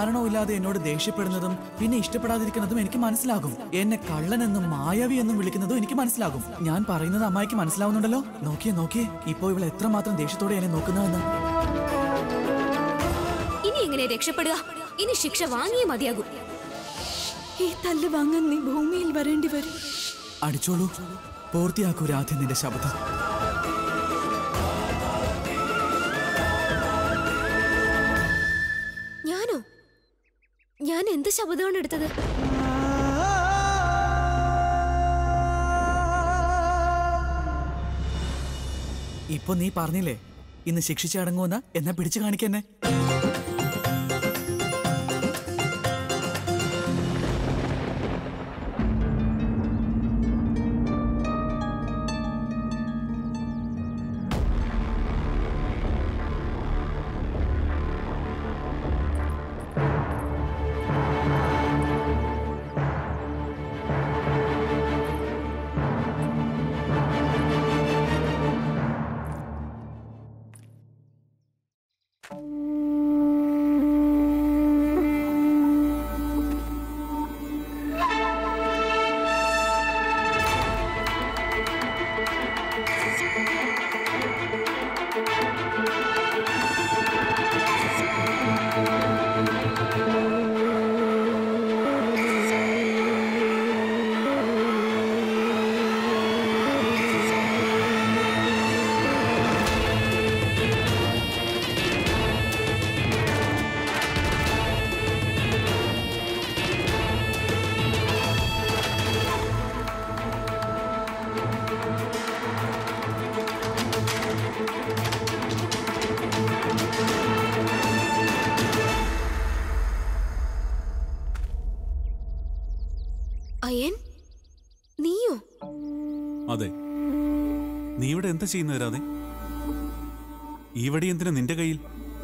കാരണവുമില്ലാതെ എന്നോട് ദേഷ്യപ്പെടുന്നതും പിന്നെ ഇഷ്ടപ്പെടാതിരിക്കുന്നതും എനിക്ക് മനസ്സിലാകും എന്നെ കള്ളനെന്നും മായാവി എന്നും വിളിക്കുന്നതും എനിക്ക് മനസ്സിലാകും ഞാൻ പറയുന്നത് അമ്മായിക്ക് മനസ്സിലാവുന്നുണ്ടല്ലോ നോക്കിയേ നോക്കിയേ ഇപ്പോ ഇവൾ എത്രമാത്രം ദേഷ്യത്തോടെ എന്നെ നോക്കുന്നതെന്ന് ഇനി എങ്ങനെ രക്ഷപ്പെടുക ഇനി ശിക്ഷ വാങ്ങിയേ മതിയാകൂ ഈ തല്ല് വാങ്ങാൻ നീ ഭൂമിയിൽ വരേണ്ടി വരും അടിച്ചോളൂ പൂർത്തിയാക്കൂ രാധ നിന്റെ ശബ്ദം ഞാനോ ഞാൻ എന്ത് ശബ്ദമാണ് എടുത്തത് ഇപ്പൊ നീ പറഞ്ഞില്ലേ ഇന്ന് ശിക്ഷിച്ചടങ്ങുമെന്ന് എന്നാ പിടിച്ചു കാണിക്കെന്നെ അയൻ നീയോ അതെ നീ ഇവിടെ എന്താ ചെയ്യുന്നത് രാധെ ഈ വടി എന്തിനാ നിന്റെ കയ്യിൽ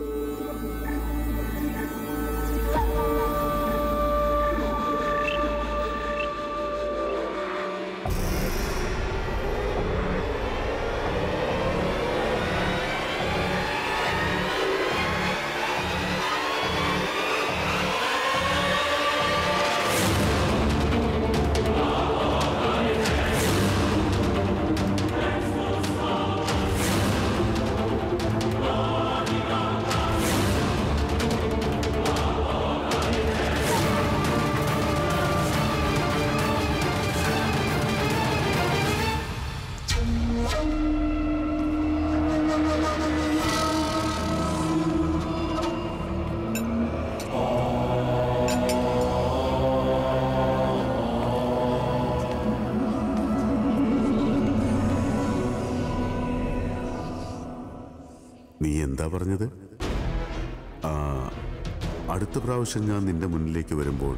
നീ എന്താ പറഞ്ഞത് ആ അടുത്ത പ്രാവശ്യം ഞാൻ നിന്റെ മുന്നിലേക്ക് വരുമ്പോൾ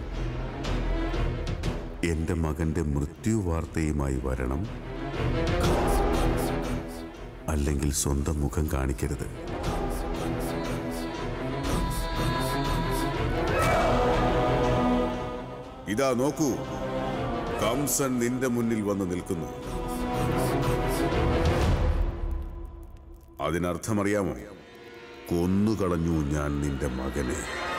എന്റെ മകന്റെ മൃത്യു വാർത്തയുമായി വരണം അല്ലെങ്കിൽ സ്വന്തം മുഖം കാണിക്കരുത് ഇതാ നോക്കൂ കംസൻ നിന്റെ മുന്നിൽ വന്ന് നിൽക്കുന്നു അതിനർത്ഥമറിയാമോ കൊന്നുകളഞ്ഞു ഞാൻ നിന്റെ മകനെ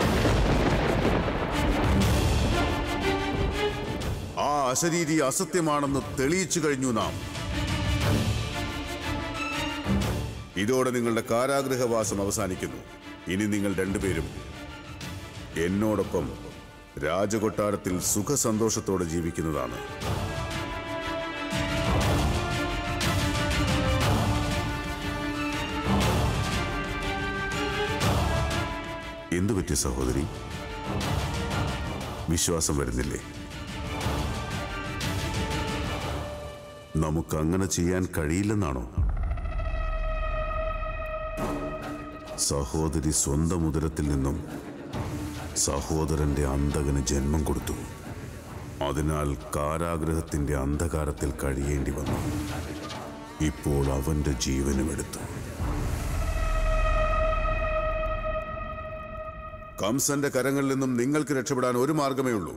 ആ അശരീരി അസത്യമാണെന്ന് തെളിയിച്ചു കഴിഞ്ഞു നാം ഇതോടെ നിങ്ങളുടെ കാരാഗൃഹവാസം അവസാനിക്കുന്നു ഇനി നിങ്ങൾ രണ്ടുപേരും എന്നോടൊപ്പം രാജകൊട്ടാരത്തിൽ സുഖസന്തോഷത്തോടെ ജീവിക്കുന്നതാണ് എന്തു പറ്റി സഹോദരി വിശ്വാസം വരുന്നില്ലേ നമുക്ക് അങ്ങനെ ചെയ്യാൻ കഴിയില്ലെന്നാണോ സഹോദരി സ്വന്തം ഉദരത്തിൽ നിന്നും സഹോദരന്റെ അന്തകന് ജന്മം കൊടുത്തു അതിനാൽ കാരാഗ്രഹത്തിന്റെ അന്ധകാരത്തിൽ കഴിയേണ്ടി വന്നു ഇപ്പോൾ അവന്റെ ജീവനും എടുത്തു കംസന്റെ കരങ്ങളിൽ നിന്നും നിങ്ങൾക്ക് രക്ഷപ്പെടാൻ ഒരു മാർഗമേ ഉള്ളൂ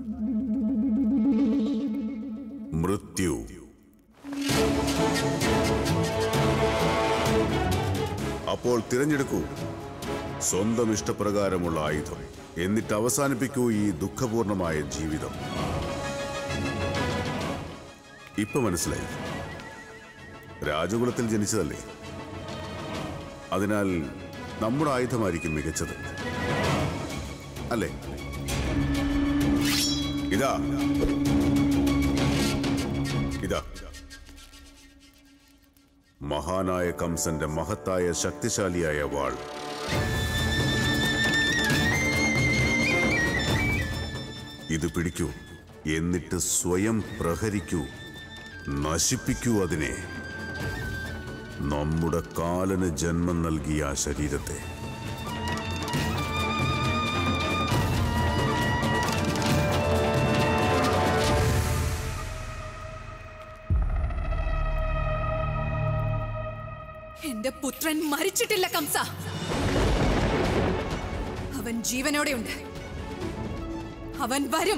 മൃത്യു അപ്പോൾ തിരഞ്ഞെടുക്കൂ സ്വന്തം ഇഷ്ടപ്രകാരമുള്ള ആയുധം എന്നിട്ട് അവസാനിപ്പിക്കൂ ഈ ദുഃഖപൂർണമായ ജീവിതം ഇപ്പൊ മനസ്സിലായി രാജകുലത്തിൽ ജനിച്ചതല്ലേ അതിനാൽ നമ്മുടെ ആയുധമായിരിക്കും മികച്ചത് അല്ലേ ഇതാ ഇതാ മഹാനായ കംസന്റെ മഹത്തായ ശക്തിശാലിയായ വാൾ ഇത് പിടിക്കൂ എന്നിട്ട് സ്വയം പ്രഹരിക്കൂ നശിപ്പിക്കൂ അതിനെ നമ്മുടെ കാലന് ജന്മം നൽകിയ ആ ശരീരത്തെ എന്റെ പുത്രൻ മരിച്ചിട്ടില്ല കംസ അവൻ ജീവനോടെയുണ്ട് അവൻ വരും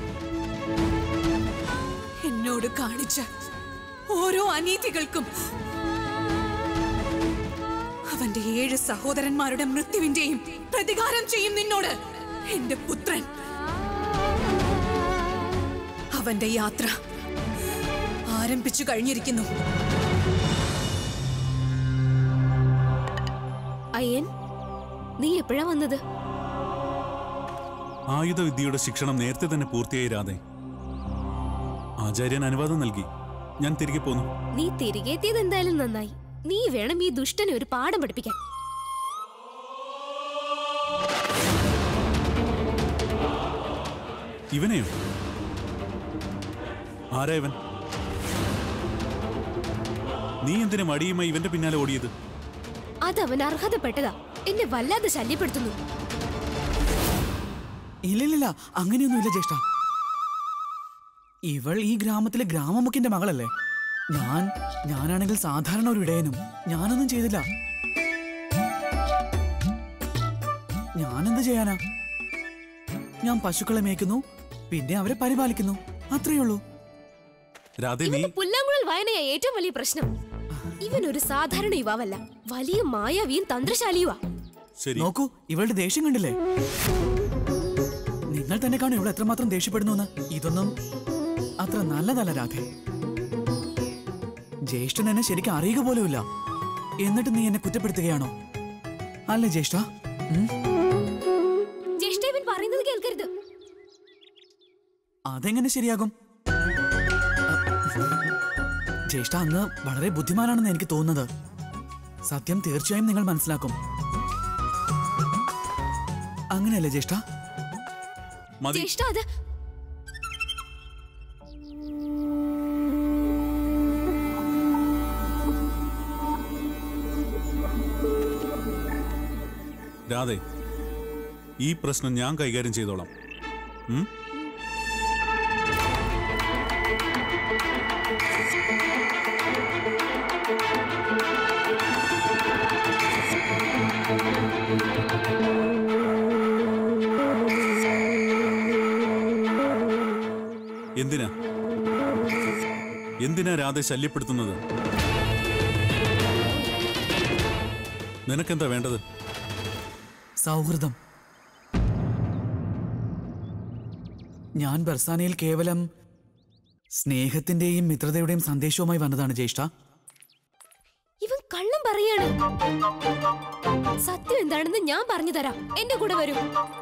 എന്നോട് കാണിച്ച ഓരോ അനീതികൾക്കും അവന്റെ ഏഴ് സഹോദരന്മാരുടെ മൃത്യുവിന്റെയും പ്രതികാരം ചെയ്യും നിന്നോട് എന്റെ പുത്രൻ അവന്റെ യാത്ര ആരംഭിച്ചു കഴിഞ്ഞിരിക്കുന്നു അയ്യൻ നീ എപ്പോഴാ വന്നത് ആയുധവിദ്യയുടെ ശിക്ഷണം നേരത്തെ തന്നെ പൂർത്തിയായി രാധേ ആചാര്യൻ അനുവാദം നൽകി ഞാൻ തിരികെ പോന്നു നീ തിരികെ എത്തിയത് എന്തായാലും നന്നായി നീ വേണം ഈ ദുഷ്ടനെ ഒരു പാഠം പഠിപ്പിക്കാൻ ഇവനെയോ ആരാ ഇവൻ നീ എന്തിനു മടിയുമായി ഇവന്റെ പിന്നാലെ ഓടിയത് അതവൻ അർഹതപ്പെട്ടതാ എന്നെ വല്ലാതെ ശല്യപ്പെടുത്തുന്നു ഇല്ലില്ലില്ല അങ്ങനെയൊന്നുമില്ല ജ്യേഷ്ഠ ഇവൾ ഈ ഗ്രാമത്തിലെ ഗ്രാമമുഖ്യന്റെ മകളല്ലേ ഞാൻ ഞാനാണെങ്കിൽ സാധാരണ ഒരു ഇടയനും ഞാനൊന്നും ചെയ്തില്ല ഞാനെന്ത് ചെയ്യാനാ ഞാൻ പശുക്കളെ മേയ്ക്കുന്നു പിന്നെ അവരെ പരിപാലിക്കുന്നു അത്രയേ ഉള്ളൂ രാധേ നീ ഇവന്റെ പുല്ലാങ്കുഴൽ വായനയാ ഏറ്റവും വലിയ പ്രശ്നം ഇവൻ ഒരു സാധാരണ യുവാവല്ല വലിയ മായാവിയും തന്ത്രശാലിയുവാ ശരി നോക്കൂ ഇവളുടെ ദേഷ്യം കണ്ടില്ലേ നിങ്ങൾ തന്നെ കാണും ഇവൾ എത്രമാത്രം ദേഷ്യപ്പെടുന്നു ഇതൊന്നും അത്ര നല്ലതല്ല രാധേ ജ്യേഷ്ഠൻ എന്നെ ശരിക്കും അറിയുക പോലുമില്ല എന്നിട്ട് നീ എന്നെ കുറ്റപ്പെടുത്തുകയാണോ അല്ലേ ജ്യേഷ്ഠ ഉം? ജ്യേഷ്ഠ ഇവൻ പറയുന്നത് കേൾക്കരുത് അതെങ്ങനെ ശരിയാകും ജ്യേഷ്ഠ അന്ന് വളരെ ബുദ്ധിമാനാണെന്ന് എനിക്ക് തോന്നുന്നത് സത്യം തീർച്ചയായും നിങ്ങൾ മനസ്സിലാക്കും അങ്ങനെയല്ലേ ജ്യേഷ്ഠ മതി ജ്യേഷ്ഠ അത് രാധേ ഈ പ്രശ്നം ഞാൻ കൈകാര്യം ചെയ്തോളാം ഉം? എന്തിനാ എന്തിനാ രാധ ശല്യപ്പെടുത്തുന്നത് നിനക്കെന്താ വേണ്ടത് സൗഹൃദം ഞാൻ ബർസാനയിൽ കേവലം സ്നേഹത്തിന്റെയും മിത്രതയുടെയും സന്ദേശവുമായി വന്നതാണ് ജ്യേഷ്ഠ ഇവൻ കള്ളം പറയാണ് സത്യം എന്താണെന്ന് ഞാൻ പറഞ്ഞു തരാം എന്റെ കൂടെ വരൂ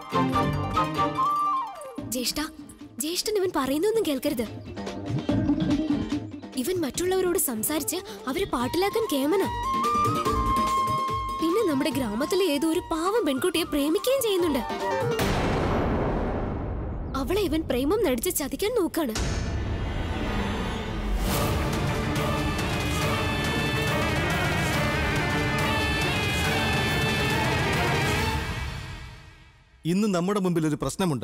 ജ്യേഷ്ഠ ജ്യേഷ്ഠൻ ഇവൻ പറയുന്നൊന്നും കേൾക്കരുത് ഇവൻ മറ്റുള്ളവരോട് സംസാരിച്ച് അവരെ പാട്ടിലാക്കാൻ കേമന പിന്നെ നമ്മുടെ ഗ്രാമത്തിലെ ഏതോ ഒരു പാവം പെൺകുട്ടിയെ പ്രേമിക്കുകയും ചെയ്യുന്നുണ്ട് അവളെ ഇവൻ പ്രേമം നടിച്ച് ചതിക്കാൻ നോക്കാണ് ഇന്ന് നമ്മുടെ മുമ്പിൽ ഒരു പ്രശ്നമുണ്ട്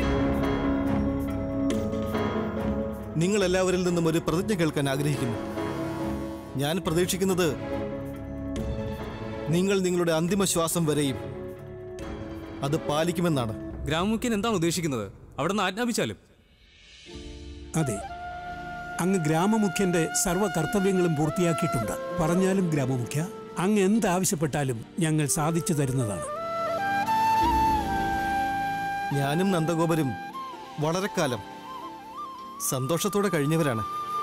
നിങ്ങൾ എല്ലാവരിൽ നിന്നും ഒരു പ്രതിജ്ഞ കേൾക്കാൻ ആഗ്രഹിക്കുന്നു ഞാൻ പ്രതീക്ഷിക്കുന്നത് നിങ്ങൾ നിങ്ങളുടെ അന്തിമ ശ്വാസം വരെയും അത് പാലിക്കുമെന്നാണ് ഗ്രാമമുഖ്യൻ എന്താണ് ഉദ്ദേശിക്കുന്നത് അവിടെ നിന്ന് ആജ്ഞാപിച്ചാലും അതെ അങ്ങ് ഗ്രാമമുഖ്യന്റെ സർവ്വ കർത്തവ്യങ്ങളും പൂർത്തിയാക്കിയിട്ടുണ്ട് പറഞ്ഞാലും ഗ്രാമമുഖ്യ അങ്ങ് എന്താവശ്യപ്പെട്ടാലും ഞങ്ങൾ സാധിച്ചു തരുന്നതാണ് ഞാനും നന്ദഗോപരും വളരെ കാലം സന്തോഷത്തോടെ കഴിഞ്ഞവരാണ്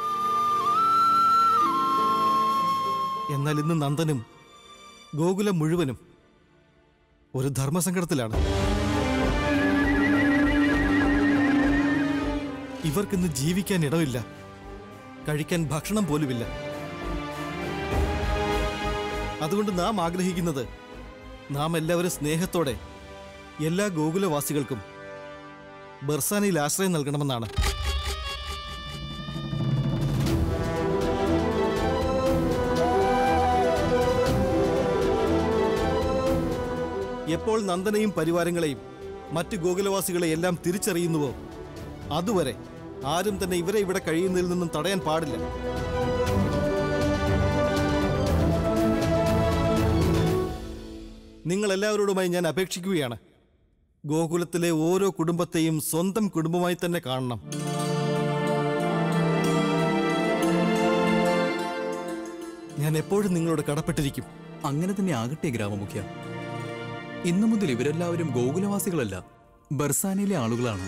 എന്നാൽ ഇന്ന് നന്ദനും ഗോകുലം മുഴുവനും ഒരു ധർമ്മസങ്കടത്തിലാണ് ഇവർക്കിന്ന് ജീവിക്കാൻ ഇടമില്ല കഴിക്കാൻ ഭക്ഷണം പോലുമില്ല അതുകൊണ്ട് നാം ആഗ്രഹിക്കുന്നത് നാം എല്ലാവരും സ്നേഹത്തോടെ എല്ലാ ഗോകുലവാസികൾക്കും ബർസാനയിൽ ആശ്രയം നൽകണമെന്നാണ് എപ്പോൾ നന്ദനെയും പരിവാരങ്ങളെയും മറ്റ് ഗോകുലവാസികളെ എല്ലാം തിരിച്ചറിയുന്നുവോ അതുവരെ ആരും തന്നെ ഇവരെ ഇവിടെ കഴിയുന്നതിൽ നിന്നും തടയാൻ പാടില്ല നിങ്ങൾ എല്ലാവരോടുമായി ഞാൻ അപേക്ഷിക്കുകയാണ് ഗോകുലത്തിലെ ഓരോ കുടുംബത്തെയും സ്വന്തം കുടുംബമായി തന്നെ കാണണം ഞാൻ എപ്പോഴും നിങ്ങളോട് കടപ്പെട്ടിരിക്കും അങ്ങനെ തന്നെ ആകട്ടെ ഗ്രാമമുഖ്യ ഇന്നു മുതൽ ഇവരെല്ലാവരും ഗോകുലവാസികളല്ല ബർസാനയിലെ ആളുകളാണ്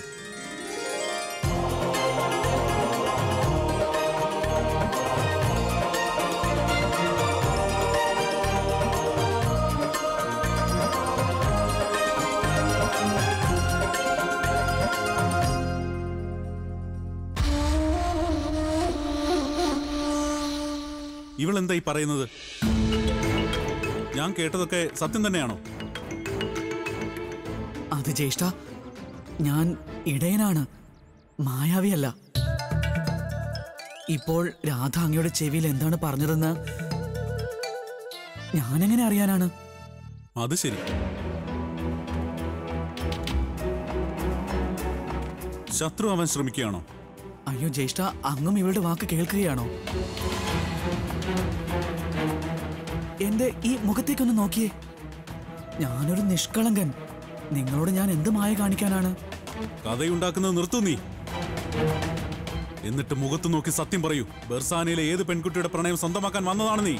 ഇവളെന്താ ഈ പറയുന്നത് ഞാൻ കേട്ടതൊക്കെ സത്യം തന്നെയാണോ അത് ജ്യേഷ്ഠ ഞാൻ ഇടയനാണ് മായാവിയല്ല ഇപ്പോൾ രാധ അങ്ങയുടെ ചെവിയിൽ എന്താണ് പറഞ്ഞതെന്ന് ഞാനെങ്ങനെ അറിയാനാണ് അത് ശരി ശത്രു അവൻ ശ്രമിക്കുകയാണോ അയ്യോ ജ്യേഷ്ഠ അങ്ങും ഇവളുടെ വാക്ക് കേൾക്കുകയാണോ എന്റെ ഈ മുഖത്തേക്കൊന്ന് നോക്കിയേ ഞാനൊരു നിഷ്കളങ്കൻ നിങ്ങളോട് ഞാൻ എന്ത് മായ കാണിക്കാനാണ് കഥയുണ്ടാക്കുന്നത് നിർത്തൂ നീ എന്നിട്ട് മുഖത്ത് നോക്കി സത്യം പറയൂ ബർസാനയിലെ ഏത് പെൺകുട്ടിയുടെ പ്രണയം സ്വന്തമാക്കാൻ വന്നതാണ് നീ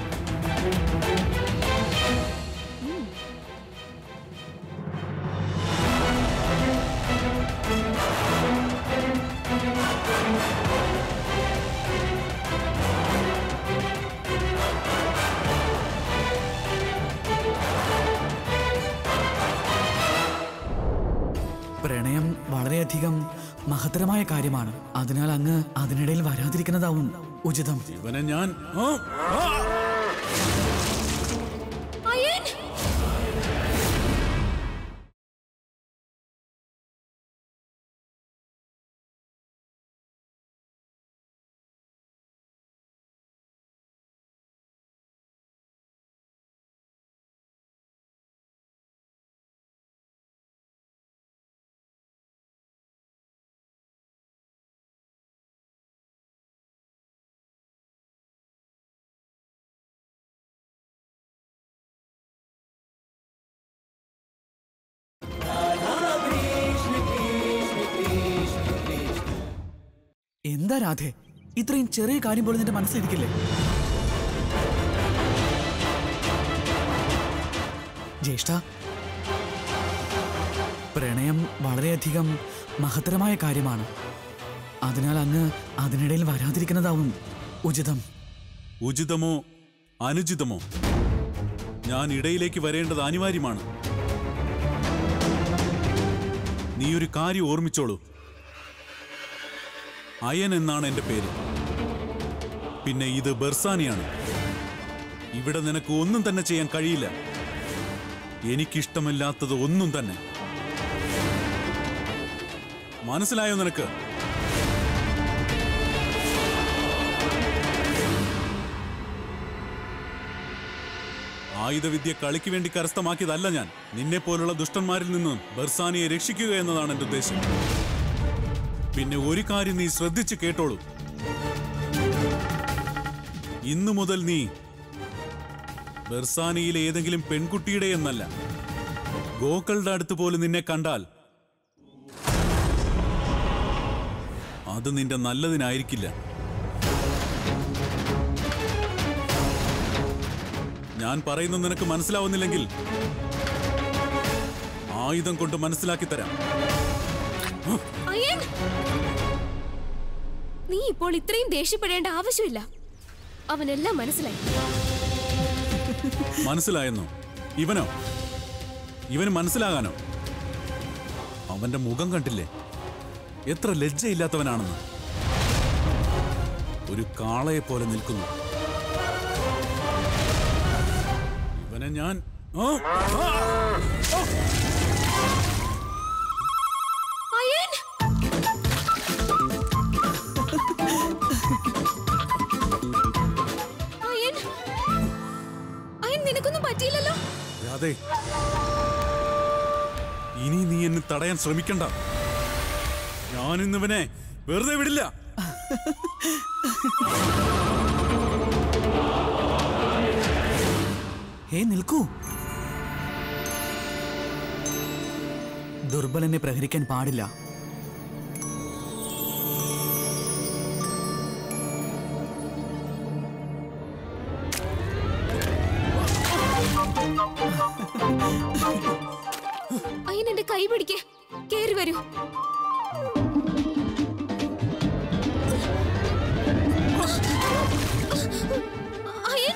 പ്രണയം വളരെയധികം മഹത്തരമായ കാര്യമാണ് അതിനാൽ അങ്ങ് അതിനിടയിൽ വരാതിരിക്കുന്നതാവും ഉചിതം ഇവനെ ഞാൻ ആ, ആ. അയ്യൻ എന്താ രാധേ ഇത്രയും ചെറിയ കാര്യം പോലും നിന്റെ മനസ്സിലിരിക്കില്ലേ ജ്യേഷ്ഠ പ്രണയം വളരെയധികം മഹത്തരമായ കാര്യമാണ് അതിനാൽ അങ്ങ് അതിനിടയിൽ വരാതിരിക്കുന്നതാവും ഉചിതം ഉചിതമോ അനുചിതമോ ഞാൻ ഇടയിലേക്ക് വരേണ്ടത് അനിവാര്യമാണ് നീ ഒരു കാര്യം ഓർമ്മിച്ചോളൂ അയൻ എന്നാണ് എന്റെ പേര് പിന്നെ ഇത് ബർസാനിയാണ് ഇവിടെ നിനക്ക് ഒന്നും തന്നെ ചെയ്യാൻ കഴിയില്ല എനിക്കിഷ്ടമില്ലാത്തത് ഒന്നും തന്നെ മനസ്സിലായോ നിനക്ക് ആയുധവിദ്യ കളിക്ക് വേണ്ടി കരസ്ഥമാക്കിയതല്ല ഞാൻ നിന്നെ പോലുള്ള ദുഷ്ടന്മാരിൽ നിന്നും ബർസാനിയെ രക്ഷിക്കുക എന്നതാണ് എന്റെ ഉദ്ദേശം പിന്നെ ഒരു കാര്യം നീ ശ്രദ്ധിച്ച് കേട്ടോളൂ ഇന്നു മുതൽ നീ ബർസാനിയിലെ ഏതെങ്കിലും പെൺകുട്ടിയുടെ എന്നല്ല ഗോക്കളുടെ അടുത്ത് പോലും നിന്നെ കണ്ടാൽ അത് നിന്റെ നല്ലതിനായിരിക്കില്ല ഞാൻ പറയുന്നത് നിനക്ക് മനസ്സിലാവുന്നില്ലെങ്കിൽ ആയുധം കൊണ്ട് മനസ്സിലാക്കി തരാം അയ്യൻ നീ ഇപ്പോൾ ഇത്രയും ദേഷ്യപ്പെടേണ്ട ആവശ്യമില്ല അവനെല്ലാം മനസ്സിലായി മനസ്സിലായെന്നോ ഇവനോ ഇവന് മനസ്സിലാകാനോ അവന്റെ മുഖം കണ്ടില്ലേ എത്ര ലജ്ജയില്ലാത്തവനാണെന്ന് ഒരു കാളയെ പോലെ നിൽക്കുന്നു ഇവനെ ഞാൻ ആ! ആ! ആ! അയ്യൻ അയ്യൻ അയ്യൻ നിനക്കൊന്നും പറ്റിയില്ലല്ലോ രാധേ ഇനി നീ എന്നെ തടയാൻ ശ്രമിക്കണ്ട ഞാനിന്നിവനെ വെറുതെ വിടില്ല ഹേ നിൽക്കൂ ദുർബലനെ പ്രഹരിക്കാൻ പാടില്ല അയ്യൻ എന്റെ കൈ പിടിക്കേ കേറി വരൂ അയ്യൻ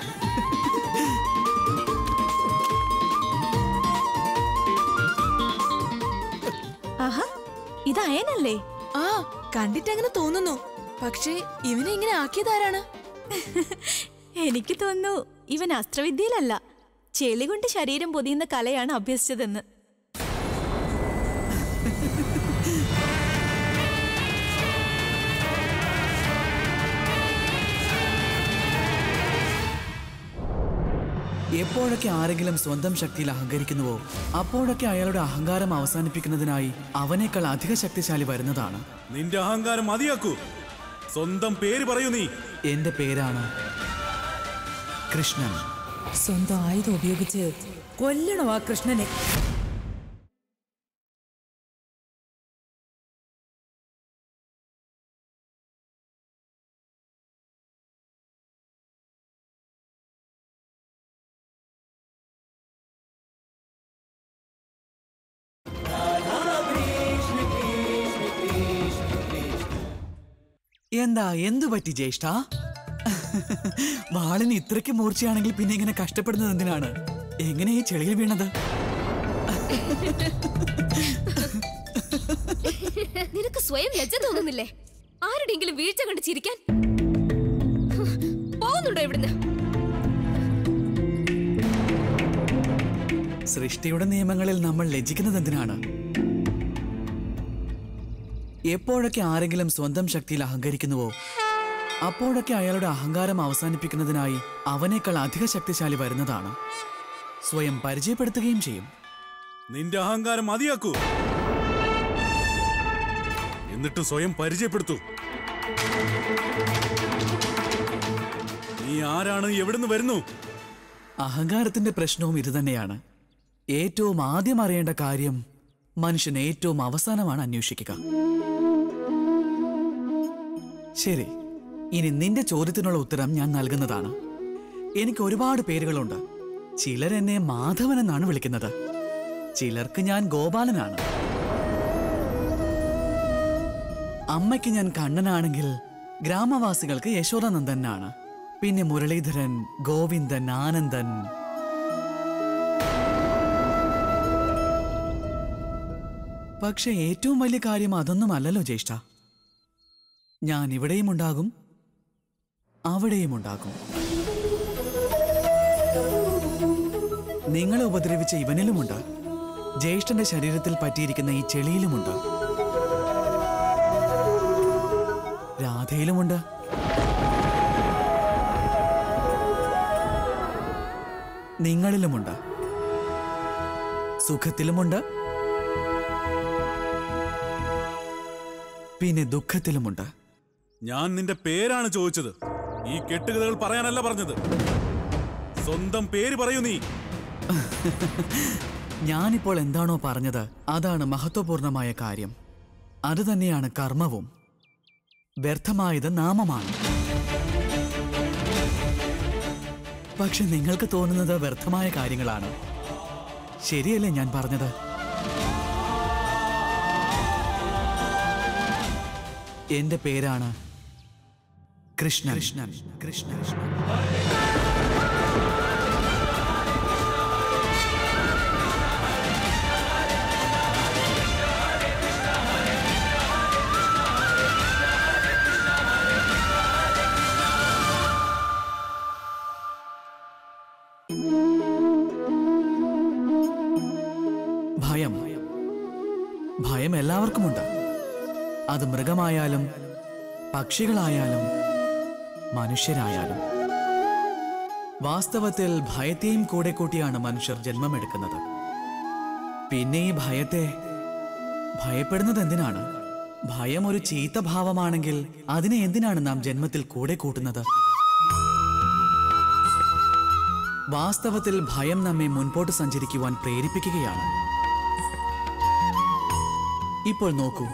ആഹാ ഇത് അയനല്ലേ ആ കണ്ടിട്ട് അങ്ങനെ തോന്നുന്നു പക്ഷേ ഇവനെ ഇങ്ങനെ ആക്കിയതാരാണ് എനിക്ക് തോന്നുന്നു ഇവൻ അസ്ത്രവിദ്യയിലല്ല ചെളി കൊണ്ട് ശരീരം പൊതിയുന്ന കലയാണ് അഭ്യസിച്ചതെന്ന് എപ്പോഴൊക്കെ ആരെങ്കിലും സ്വന്തം ശക്തിയിൽ അഹങ്കരിക്കുന്നുവോ അപ്പോഴൊക്കെ അയാളുടെ അഹങ്കാരം അവസാനിപ്പിക്കുന്നതിനായി അവനേക്കാൾ അധിക ശക്തിശാലി വരുന്നതാണ് നിന്റെ അഹങ്കാരം മതിയാക്കൂ സ്വന്തം പേര് പറയൂ നീ എന്റെ പേരാണ് കൃഷ്ണൻ സ്വന്തം ആയുധം ഉപയോഗിച്ച് കൊല്ലണോ ആ കൃഷ്ണനെ എന്താ എന്തു പറ്റി ജ്യേഷ്ഠ വാളിന് ഇത്രയ്ക്ക് മൂർച്ചയാണെങ്കിൽ പിന്നെ ഇങ്ങനെ കഷ്ടപ്പെടുന്നത് എന്തിനാണ് എങ്ങനെ ഈ ചെളിയിൽ വീണത് നിനക്ക് സ്വയം ലജ്ജ തോന്നുന്നില്ലേ ആരുടെയെങ്കിലും വീഴ്ച കണ്ട് ചിരിക്കാൻ പോകുന്നുണ്ടോ ഇവിടുന്ന് സൃഷ്ടിയുടെ നിയമങ്ങളിൽ നമ്മൾ ലജ്ജിക്കുന്നത് എന്തിനാണ് എപ്പോഴൊക്കെ ആരെങ്കിലും സ്വന്തം ശക്തിയിൽ അഹങ്കരിക്കുന്നുവോ അപ്പോഴൊക്കെ അയാളുടെ അഹങ്കാരം അവസാനിപ്പിക്കുന്നതിനായി അവനേക്കാൾ അധിക ശക്തിശാലി വരുന്നതാണ് സ്വയം പരിചയപ്പെടുത്തുകയും ചെയ്യും നിന്റെ അഹങ്കാരം മതിയാക്കൂ എന്നിട്ട് സ്വയം പരിചയപ്പെടുത്തൂ നീ ആരാണ് എവിടുന്ന് വരുന്നു അഹങ്കാരത്തിന്റെ പ്രശ്നവും ഇതുതന്നെയാണ് ഏറ്റവും ആദ്യം അറിയേണ്ട കാര്യം മനുഷ്യൻ ഏറ്റവും അവസാനമാണ് അന്വേഷിക്കുക ശരി ഇനി നിന്റെ ചോദ്യത്തിനുള്ള ഉത്തരം ഞാൻ നൽകുന്നതാണ് എനിക്ക് ഒരുപാട് പേരുകളുണ്ട് ചിലർ എന്നെ മാധവൻ എന്നാണ് വിളിക്കുന്നത് ചിലർക്ക് ഞാൻ ഗോപാലനാണ് അമ്മയ്ക്ക് ഞാൻ കണ്ണനാണെങ്കിൽ ഗ്രാമവാസികൾക്ക് യശോദാനന്ദനാണ് പിന്നെ മുരളീധരൻ ഗോവിന്ദൻ ആനന്ദൻ പക്ഷെ ഏറ്റവും വലിയ കാര്യം അതൊന്നും അല്ലല്ലോ ജ്യേഷ്ഠ ഞാൻ ഇവിടെയും ഉണ്ടാകും അവിടെയും ഉണ്ടാകും നിങ്ങളെ ഉപദ്രവിച്ച ഇവനിലുമുണ്ട് ജ്യേഷ്ഠന്റെ ശരീരത്തിൽ പറ്റിയിരിക്കുന്ന ഈ ചെളിയിലുമുണ്ട് രാധയിലുമുണ്ട് നിങ്ങളിലുമുണ്ട് സുഖത്തിലുമുണ്ട് പിന്നെ ദുഃഖത്തിലുമുണ്ട് ഞാൻ നിന്റെ പേരാണ് ചോദിച്ചത് ഈ കെട്ടുകഥകൾ പറയാനല്ല പറഞ്ഞത് സ്വന്തം പേര് പറയൂ നീ ഞാനിപ്പോൾ എന്താണോ പറഞ്ഞത് അതാണ് മഹത്വപൂർണമായ കാര്യം അതുതന്നെയാണ് കർമ്മവും വ്യർത്ഥമായത് നാമമാണ് പക്ഷെ നിങ്ങൾക്ക് തോന്നുന്നത് വ്യർത്ഥമായ കാര്യങ്ങളാണ് ശരിയല്ലേ ഞാൻ പറഞ്ഞത് എന്റെ പേരാണ് കൃഷ്ണൻ കൃഷ്ണൻ കൃഷ്ണൻ ഭയം ഭയം എല്ലാവർക്കുമുണ്ട് അത് മൃഗമായാലും പക്ഷികളായാലും മനുഷ്യരായാലും വാസ്തവത്തിൽ ഭയത്തെയും കൂടെ കൂട്ടിയാണ് മനുഷ്യർ ജന്മമെടുക്കുന്നത് പിന്നെ ഈ ഭയത്തെ ഭയപ്പെടുന്നത് എന്തിനാണ് ഭയം ഒരു ചീത്ത ഭാവമാണെങ്കിൽ അതിനെ എന്തിനാണ് നാം ജന്മത്തിൽ കൂടെ കൂട്ടുന്നത് വാസ്തവത്തിൽ ഭയം നമ്മെ മുൻപോട്ട് സഞ്ചരിക്കുവാൻ പ്രേരിപ്പിക്കുകയാണ് ഇപ്പോൾ നോക്കൂ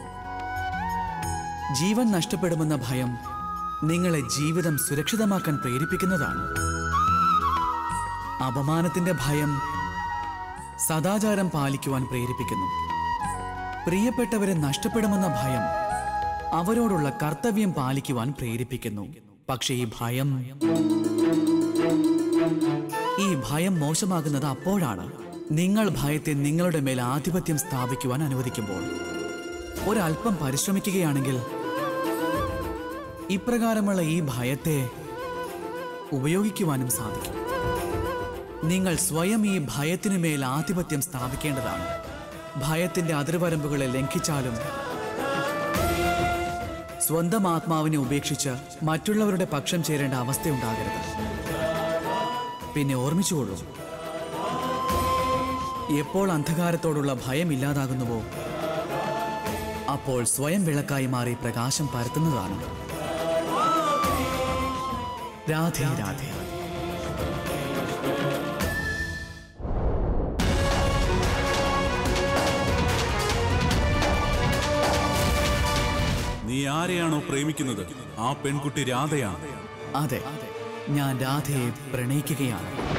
ജീവൻ നഷ്ടപ്പെടുമെന്ന ഭയം നിങ്ങളെ ജീവിതം സുരക്ഷിതമാക്കാൻ പ്രേരിപ്പിക്കുന്നതാണ് അപമാനത്തിന്റെ ഭയം സദാചാരം പാലിക്കുവാൻ പ്രേരിപ്പിക്കുന്നു പ്രിയപ്പെട്ടവരെ നഷ്ടപ്പെടുമെന്ന ഭയം അവരോടുള്ള കർത്തവ്യം പാലിക്കുവാൻ പ്രേരിപ്പിക്കുന്നു പക്ഷേ ഈ ഭയം ഈ ഭയം മോശമാകുന്നത് അപ്പോഴാണ് നിങ്ങൾ ഭയത്തെ നിങ്ങളുടെ മേൽ ആധിപത്യം സ്ഥാപിക്കുവാൻ അനുവദിക്കുമ്പോൾ ഒരല്പം പരിശ്രമിക്കുകയാണെങ്കിൽ ഇപ്രകാരമുള്ള ഈ ഭയത്തെ ഉപയോഗിക്കുവാനും സാധിക്കും നിങ്ങൾ സ്വയം ഈ ഭയത്തിനു മേൽ ആധിപത്യം സ്ഥാപിക്കേണ്ടതാണ് ഭയത്തിന്റെ അതിർവരമ്പുകളെ ലംഘിച്ചാലും സ്വന്തം ആത്മാവിനെ ഉപേക്ഷിച്ച് മറ്റുള്ളവരുടെ പക്ഷം ചേരേണ്ട അവസ്ഥയുണ്ടാകരുത് പിന്നെ ഓർമ്മിച്ചുകൊള്ളൂ എപ്പോൾ അന്ധകാരത്തോടുള്ള ഭയം ഇല്ലാതാകുന്നുവോ അപ്പോൾ സ്വയം വിളക്കായി മാറി പ്രകാശം പരത്തുന്നതാണ് രാധേ രാധേ നീ ആരെയാണോ പ്രേമിക്കുന്നത് ആ പെൺകുട്ടി രാധയാണ് അതെ ഞാൻ രാധയെ പ്രണയിക്കുകയാണ്